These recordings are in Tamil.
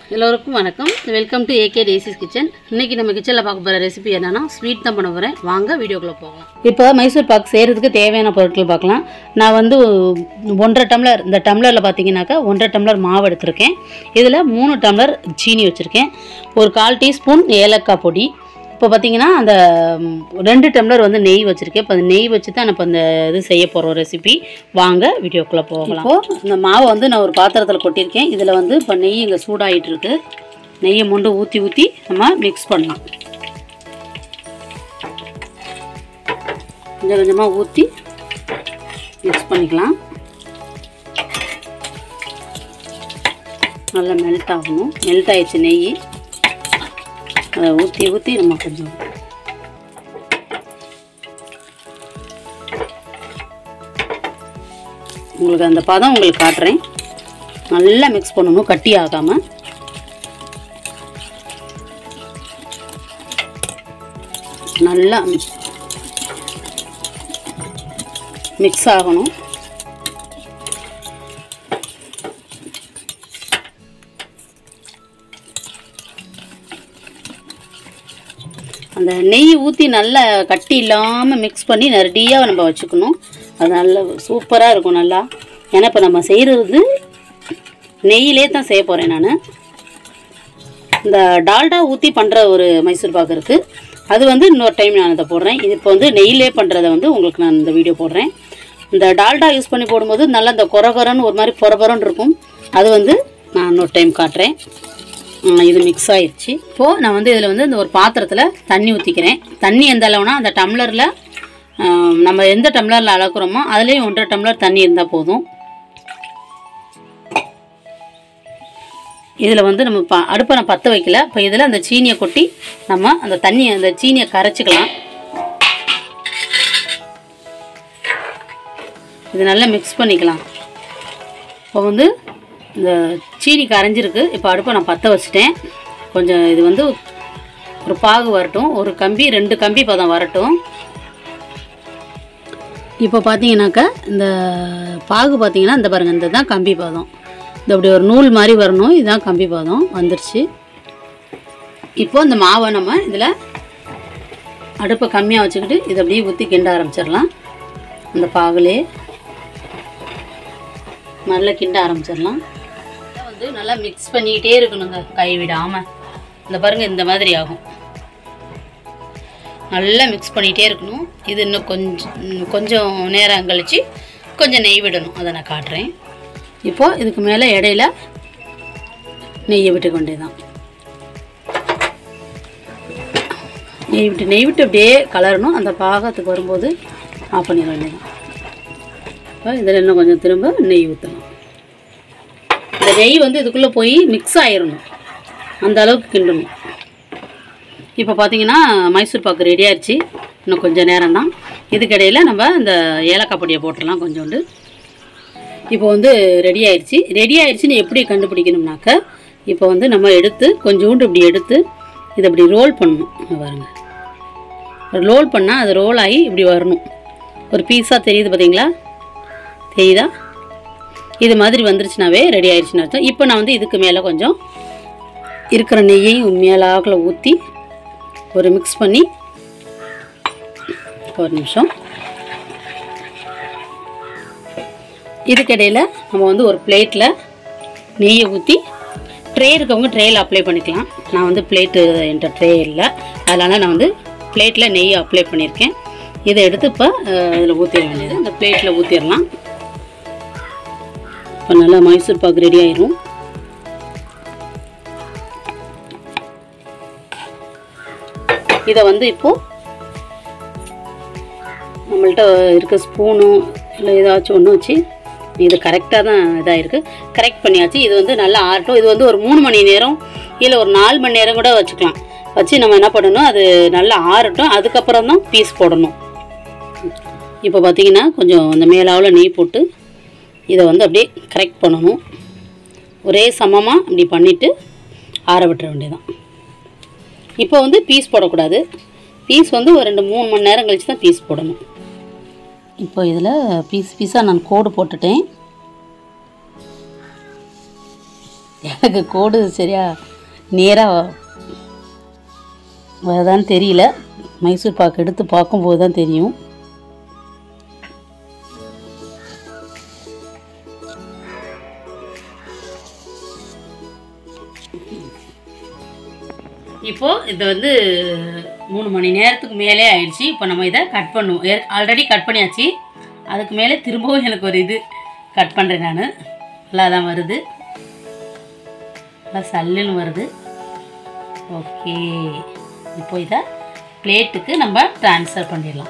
எல்லோருக்கும் வணக்கம் வெல்கம் டு ஏகே டேசிஸ் கிச்சன் இன்னைக்கு நம்ம கிச்சனில் பார்க்க போகிற ரெசிபி என்னன்னா ஸ்வீட் தான் பண்ண போகிறேன் வாங்க வீடியோக்குள்ளே போகலாம் இப்போ மைசூர் பாக் செய்கிறதுக்கு தேவையான பொருட்கள் பார்க்கலாம் நான் வந்து ஒன்றரை டம்ளர் இந்த டம்ளரில் பார்த்தீங்கன்னாக்கா ஒன்றரை டம்ளர் மாவு எடுத்திருக்கேன் இதில் மூணு டம்ளர் சீனி வச்சுருக்கேன் ஒரு கால் டீஸ்பூன் ஏலக்காய் பொடி இப்போ பார்த்தீங்கன்னா அந்த ம், ரெண்டு டம்ளர் வந்து நெய் வச்சுருக்கேன் இப்போ அந்த நெய் வச்சு தான் நான் இப்போ இந்த இது செய்ய போகிறோம் ரெசிபி வாங்க வீடியோக்குள்ளே போகலாம் இப்போது இந்த மாவை வந்து நான் ஒரு பாத்திரத்தில் கொட்டியிருக்கேன் இதில் வந்து இப்போ நெய் இங்கே சூடாகிட்டு இருக்கு நெய்யை மொண்டு ஊற்றி ஊற்றி நம்ம மிக்ஸ் பண்ணலாம் கொஞ்சம் கொஞ்சமாக ஊற்றி மிக்ஸ் பண்ணிக்கலாம் நல்லா மெல்ட் ஆகணும் மெல்ட் ஆயிடுச்சு நெய் அதை ஊற்றி ஊற்றி நம்ம கொஞ்சம் உங்களுக்கு அந்த பதம் உங்களுக்கு காட்டுறேன் நல்லா மிக்ஸ் பண்ணணும் கட்டி ஆகாமல் நல்லா மிக்ஸ் ஆகணும் அந்த நெய் ஊற்றி நல்லா கட்டி இல்லாமல் மிக்ஸ் பண்ணி நெரடியாக நம்ம வச்சுக்கணும் அது நல்ல சூப்பராக இருக்கும் நல்லா ஏன்னா இப்போ நம்ம செய்கிறது நெய்யிலே தான் செய்ய போகிறேன் நான் இந்த டால்டா ஊற்றி பண்ணுற ஒரு மைசூர் பாக்கு இருக்குது அது வந்து இன்னொரு டைம் நான் அதை போடுறேன் இது இப்போ வந்து நெய்யிலே பண்ணுறதை வந்து உங்களுக்கு நான் இந்த வீடியோ போடுறேன் இந்த டால்டா யூஸ் பண்ணி போடும்போது நல்லா இந்த கொரகொரன்னு ஒரு மாதிரி பொறபொரன்னு இருக்கும் அது வந்து நான் இன்னொரு டைம் காட்டுறேன் ம், இது மிக்ஸ் ஆயிடுச்சு இப்போது நான் வந்து இதில் வந்து இந்த ஒரு பாத்திரத்தில் தண்ணி ஊற்றிக்கிறேன் தண்ணி எந்த அளவுனா அந்த டம்ளரில் நம்ம எந்த டம்ளரில் அளக்குறோமோ அதுலேயும் ஒன்றரை டம்ளர் தண்ணி இருந்தால் போதும் இதில் வந்து நம்ம ப அடுப்பை நான் பற்ற வைக்கல இப்போ இதில் அந்த சீனியை கொட்டி நம்ம அந்த தண்ணியை அந்த சீனியை கரைச்சிக்கலாம் இது நல்லா மிக்ஸ் பண்ணிக்கலாம் இப்போ வந்து இந்த சீனி கரைஞ்சிருக்கு இப்போ அடுப்பை நான் பற்ற வச்சுட்டேன் கொஞ்சம் இது வந்து ஒரு பாகு வரட்டும் ஒரு கம்பி ரெண்டு கம்பி பதம் வரட்டும் இப்போ பார்த்தீங்கன்னாக்கா இந்த பாகு பார்த்தீங்கன்னா இந்த பாருங்கள் இந்த தான் கம்பி பதம் இந்த அப்படி ஒரு நூல் மாதிரி வரணும் இதுதான் கம்பி பதம் வந்துருச்சு இப்போ இந்த மாவை நம்ம இதில் அடுப்பை கம்மியாக வச்சுக்கிட்டு இதை அப்படியே ஊற்றி கிண்ட ஆரம்பிச்சிடலாம் இந்த பாகுலே நல்லா கிண்ட ஆரம்பிச்சிடலாம் இதை வந்து நல்லா மிக்ஸ் பண்ணிக்கிட்டே இருக்கணுங்க கை விடாமல் இந்த பாருங்கள் இந்த மாதிரி ஆகும் நல்லா மிக்ஸ் பண்ணிகிட்டே இருக்கணும் இது இன்னும் கொஞ்சம் இன்னும் கொஞ்சம் நேரம் கழித்து கொஞ்சம் நெய் விடணும் அதை நான் காட்டுறேன் இப்போது இதுக்கு மேலே இடையில நெய்யை விட்டுக்க வேண்டியதுதான் நெய் விட்டு நெய் விட்டு அப்படியே கலரணும் அந்த பாகத்துக்கு வரும்போது ஆஃப் பண்ணிட வேண்டியதுதான் இப்போ இதில் இன்னும் கொஞ்சம் திரும்ப நெய் ஊற்றணும் இந்த நெய் வந்து இதுக்குள்ளே போய் மிக்ஸ் ஆயிடணும் அந்த அளவுக்கு கிண்டணும் இப்போ பார்த்தீங்கன்னா மைசூர் பாக்கு ரெடி ஆயிடுச்சு இன்னும் கொஞ்சம் நேரம் தான் இதுக்கிடையில் நம்ம இந்த ஏலக்காய் பொடியை போட்டுடலாம் கொஞ்சோண்டு இப்போ வந்து ரெடி ஆயிடுச்சு ரெடி ஆயிடுச்சுன்னு எப்படி கண்டுபிடிக்கணும்னாக்க இப்போ வந்து நம்ம எடுத்து கொஞ்சோண்டு இப்படி எடுத்து இதை இப்படி ரோல் பண்ணணும் இங்க பாருங்க ரோல் பண்ணால் அது ரோல் ஆகி இப்படி வரணும் ஒரு பீஸாக தெரியுது பார்த்தீங்களா தெரியுதா இது மாதிரி வந்துருச்சுனாவே ரெடி ஆயிடுச்சுன்னு அர்த்தம் இப்போ நான் வந்து இதுக்கு மேலே கொஞ்சம் இருக்கிற நெய்யையும் மேலாக்கில் ஊற்றி ஒரு மிக்ஸ் பண்ணி ஒரு நிமிஷம் இதுக்கிடையில் நம்ம வந்து ஒரு பிளேட்டில் நெய்யை ஊற்றி ட்ரே இருக்கவங்க ட்ரேயில் அப்ளை பண்ணிக்கலாம் நான் வந்து பிளேட்டு என்கிட்ட ட்ரே இல்லை அதனால் நான் வந்து பிளேட்டில் நெய்யை அப்ளை பண்ணியிருக்கேன் இதை எடுத்து இப்போ இதில் ஊற்றிட வேண்டியது இந்த பிளேட்டில் ஊற்றிடலாம் இப்போ நல்லா மைசூர் பாக்கு ரெடி ஆயிரும் இதை வந்து இப்போது நம்மள்ட்ட இருக்க ஸ்பூனும் இல்லை ஏதாச்சும் ஒன்று வச்சு இது கரெக்டாக தான் இதாக இருக்குது கரெக்ட் பண்ணியாச்சு இது வந்து நல்லா ஆறட்டும் இது வந்து ஒரு மூணு மணி நேரம் இல்லை ஒரு நாலு மணி நேரம் கூட வச்சுக்கலாம் வச்சு நம்ம என்ன பண்ணணும் அது நல்லா ஆறட்டும் அதுக்கப்புறம் தான் பீஸ் போடணும் இப்போ பார்த்தீங்கன்னா கொஞ்சம் அந்த மேலாவில் நெய் போட்டு இதை வந்து அப்படியே கரெக்ட் பண்ணணும் ஒரே சமமாக இப்படி பண்ணிவிட்டு ஆற விட்டுற வேண்டியதான் இப்போ வந்து பீஸ் போடக்கூடாது பீஸ் வந்து ஒரு ரெண்டு மூணு மணி நேரம் கழிச்சு தான் பீஸ் போடணும் இப்போ இதில் பீஸ் பீஸாக நான் கோடு போட்டுட்டேன் எனக்கு கோடு சரியா நேராக வருதான்னு தெரியல மைசூர் பாக்கு எடுத்து பார்க்கும்போது தான் தெரியும் இப்போது இது வந்து மூணு மணி நேரத்துக்கு மேலே ஆயிடுச்சு இப்போ நம்ம இதை கட் பண்ணுவோம் ஆல்ரெடி கட் பண்ணியாச்சு அதுக்கு மேலே திரும்பவும் எனக்கு ஒரு இது கட் பண்ணுறேன் நான் நல்லா தான் வருது நல்லா சல்லுன்னு வருது ஓகே இப்போ இதை பிளேட்டுக்கு நம்ம ட்ரான்ஸ்ஃபர் பண்ணிடலாம்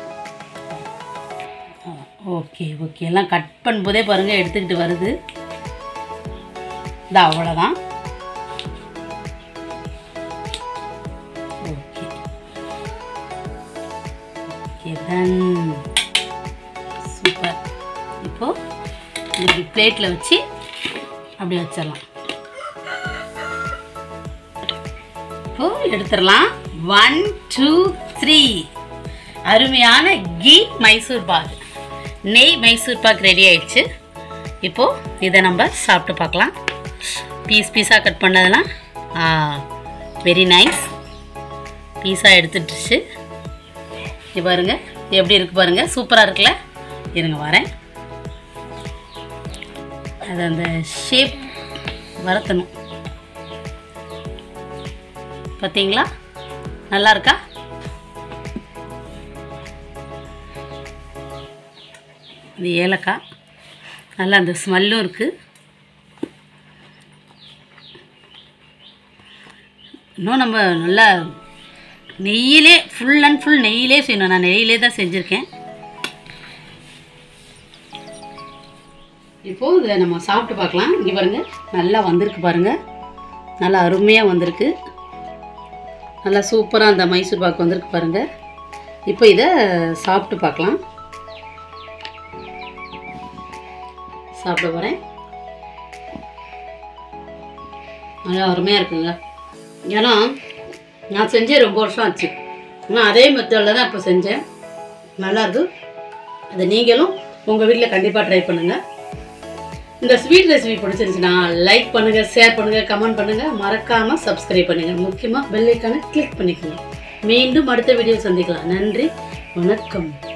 ஓகே ஓகே எல்லாம் கட் பண்ணும்போதே பாருங்கள் எடுத்துக்கிட்டு வருது இது அவ்வளோதான் ஓகே ஓகே டன் சூப்பர் இப்போ இப்படி பிளேட்டில் வச்சு அப்படி வச்சிடலாம் இப்போ எடுத்துடலாம் ஒன் டூ த்ரீ அருமையான கீ மைசூர் பாக் நெய் மைசூர் பாக் ரெடி ஆயிடுச்சு இப்போது இதை நம்ம சாப்பிட்டு பார்க்கலாம் பீஸ் பீஸாக கட் பண்ணதெல்லாம் ஆ வெரி நைஸ் பீஸாக எடுத்துட்டுச்சு இது பாருங்க எப்படி இருக்கு பாருங்க சூப்பராக இருக்குல்ல இருங்க வரேன் அது அந்த ஷேப் வளர்த்தணும் பார்த்தீங்களா நல்லா இருக்கா இது ஏலக்காய் நல்லா அந்த ஸ்மெல்லும் இருக்குது இன்னும் நம்ம நல்லா நெய்யிலே ஃபுல் அண்ட் ஃபுல் நெய்யிலே செய்யணும் நான் நெய்யிலே தான் செஞ்சுருக்கேன் இப்போது இதை நம்ம சாப்பிட்டு பார்க்கலாம் இங்கே பாருங்கள் நல்லா வந்திருக்கு பாருங்கள் நல்லா அருமையாக வந்திருக்கு நல்லா சூப்பராக அந்த மைசூர் பாக்கு வந்திருக்கு பாருங்கள் இப்போ இதை சாப்பிட்டு பார்க்கலாம் சாப்பிட போகிறேன் நல்லா அருமையாக இருக்குங்க ஏன்னா நான் செஞ்சே ரொம்ப வருஷம் ஆச்சு ஆனால் அதே மெத்தடில் தான் இப்போ செஞ்சேன் நல்லாயிருக்கு அதை நீங்களும் உங்கள் வீட்டில் கண்டிப்பாக ட்ரை பண்ணுங்கள் இந்த ஸ்வீட் ரெசிபி பிடிச்சிருந்துச்சுன்னா லைக் பண்ணுங்கள் ஷேர் பண்ணுங்கள் கமெண்ட் பண்ணுங்கள் மறக்காமல் சப்ஸ்கிரைப் பண்ணுங்கள் முக்கியமாக பெல்லைக்கான கிளிக் பண்ணிக்கோங்க மீண்டும் அடுத்த வீடியோ சந்திக்கலாம் நன்றி வணக்கம்